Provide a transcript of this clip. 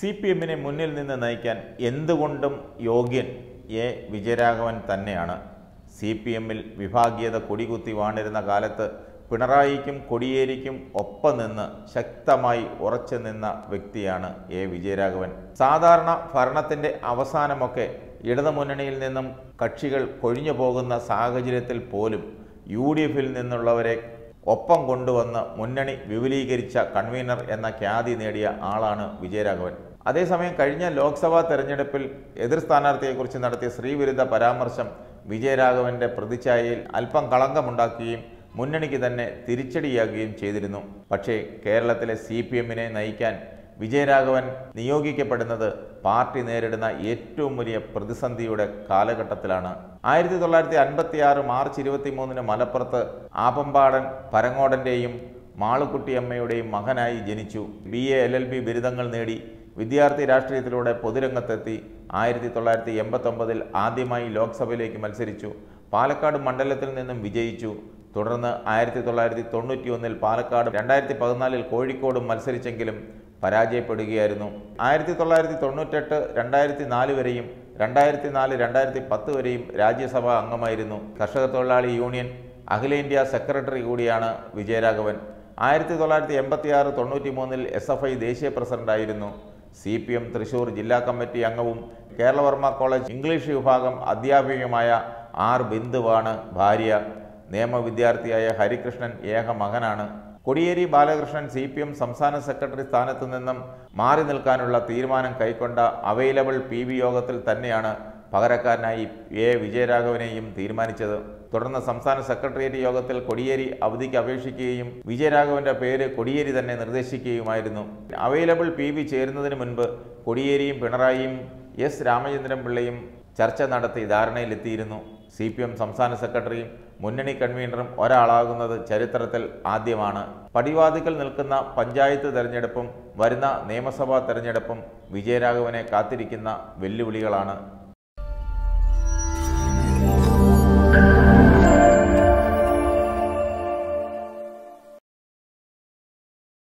C P എമ്മിനെ മുന്നിൽ നിന്ന് നയിക്കാൻ എന്തുകൊണ്ടും യോഗ്യൻ എ വിജയരാഘവൻ തന്നെയാണ് സി പി എമ്മിൽ വിഭാഗീയത കൊടികുത്തി വാണിരുന്ന കാലത്ത് പിണറായിക്കും കൊടിയേരിക്കും ഒപ്പം നിന്ന് ശക്തമായി ഉറച്ചു നിന്ന വ്യക്തിയാണ് എ വിജയരാഘവൻ സാധാരണ ഭരണത്തിൻ്റെ അവസാനമൊക്കെ ഇടതുമുന്നണിയിൽ നിന്നും കക്ഷികൾ കൊഴിഞ്ഞു പോകുന്ന സാഹചര്യത്തിൽ പോലും യു ഡി എഫിൽ നിന്നുള്ളവരെ ഒപ്പം കൊണ്ടുവന്ന് മുന്നണി വിപുലീകരിച്ച കൺവീനർ എന്ന ഖ്യാതി നേടിയ ആളാണ് വിജയരാഘവൻ അതേസമയം കഴിഞ്ഞ ലോക്സഭാ തെരഞ്ഞെടുപ്പിൽ എതിർ സ്ഥാനാർത്ഥിയെക്കുറിച്ച് നടത്തിയ സ്ത്രീവിരുദ്ധ പരാമർശം വിജയരാഘവന്റെ പ്രതിച്ഛായയിൽ അല്പം കളങ്കമുണ്ടാക്കുകയും മുന്നണിക്ക് തന്നെ തിരിച്ചടിയാകുകയും ചെയ്തിരുന്നു പക്ഷേ കേരളത്തിലെ സി പി എമ്മിനെ നയിക്കാൻ വിജയരാഘവൻ നിയോഗിക്കപ്പെടുന്നത് പാർട്ടി നേരിടുന്ന ഏറ്റവും വലിയ പ്രതിസന്ധിയുടെ കാലഘട്ടത്തിലാണ് ആയിരത്തി തൊള്ളായിരത്തി അൻപത്തി ആറ് മാർച്ച് ഇരുപത്തി മൂന്നിന് മലപ്പുറത്ത് ആപമ്പാടൻ പരങ്ങോടൻ്റെയും മാളുക്കുട്ടിയമ്മയുടെയും മകനായി ജനിച്ചു B A L L B ബിരുദങ്ങൾ നേടി വിദ്യാർത്ഥി രാഷ്ട്രീയത്തിലൂടെ പൊതുരംഗത്തെത്തി ആയിരത്തി തൊള്ളായിരത്തി എൺപത്തൊമ്പതിൽ ആദ്യമായി ലോക്സഭയിലേക്ക് മത്സരിച്ചു പാലക്കാട് മണ്ഡലത്തിൽ നിന്നും വിജയിച്ചു തുടർന്ന് ആയിരത്തി തൊള്ളായിരത്തി തൊണ്ണൂറ്റി ഒന്നിൽ പാലക്കാട് രണ്ടായിരത്തി പതിനാലിൽ കോഴിക്കോടും മത്സരിച്ചെങ്കിലും പരാജയപ്പെടുകയായിരുന്നു ആയിരത്തി തൊള്ളായിരത്തി തൊണ്ണൂറ്റെട്ട് രണ്ടായിരത്തി നാല് വരെയും രണ്ടായിരത്തി നാല് രണ്ടായിരത്തി പത്ത് വരെയും രാജ്യസഭാ അംഗമായിരുന്നു കർഷക തൊഴിലാളി യൂണിയൻ അഖിലേന്ത്യാ സെക്രട്ടറി കൂടിയാണ് വിജയരാഘവൻ ആയിരത്തി തൊള്ളായിരത്തി എൺപത്തി ആറ് തൊണ്ണൂറ്റി മൂന്നിൽ എസ് എഫ് ഐ ദേശീയ പ്രസിഡന്റായിരുന്നു സി പി എം തൃശൂർ ജില്ലാ കമ്മിറ്റി അംഗവും കേരളവർമ്മ കോളേജ് ഇംഗ്ലീഷ് വിഭാഗം അധ്യാപികയുമായ ആർ ബിന്ദുവാണ് ഭാര്യ നിയമ വിദ്യാർത്ഥിയായ ഹരികൃഷ്ണൻ ഏക മകനാണ് Kodiyeri Balakrishnan C P M സംസ്ഥാന സെക്രട്ടറി സ്ഥാനത്തു നിന്നും മാറി നിൽക്കാനുള്ള തീരുമാനം കൈക്കൊണ്ട അവൈലബിൾ പി ബി യോഗത്തിൽ തന്നെയാണ് പകരക്കാരനായി എ വിജയരാഘവനെയും തീരുമാനിച്ചത് തുടർന്ന് സംസ്ഥാന സെക്രട്ടേറിയറ്റ് യോഗത്തിൽ കൊടിയേരി അവധിക്ക് അപേക്ഷിക്കുകയും വിജയരാഘവന്റെ പേര് കൊടിയേരി തന്നെ നിർദ്ദേശിക്കുകയുമായിരുന്നു അവൈലബിൾ പി ബി ചേരുന്നതിന് മുൻപ് കൊടിയേരിയും പിണറായിയും എസ് രാമചന്ദ്രൻ പിള്ളയും ചർച്ച നടത്തി ധാരണയിലെത്തിയിരുന്നു സി പി എം സംസ്ഥാന സെക്രട്ടറിയും മുന്നണി കൺവീനറും ഒരാളാകുന്നത് ചരിത്രത്തിൽ ആദ്യമാണ് പടിവാതിക്കൽ നിൽക്കുന്ന പഞ്ചായത്ത് തെരഞ്ഞെടുപ്പും വരുന്ന നിയമസഭാ തെരഞ്ഞെടുപ്പും വിജയരാഘവനെ കാത്തിരിക്കുന്ന വെല്ലുവിളികളാണ്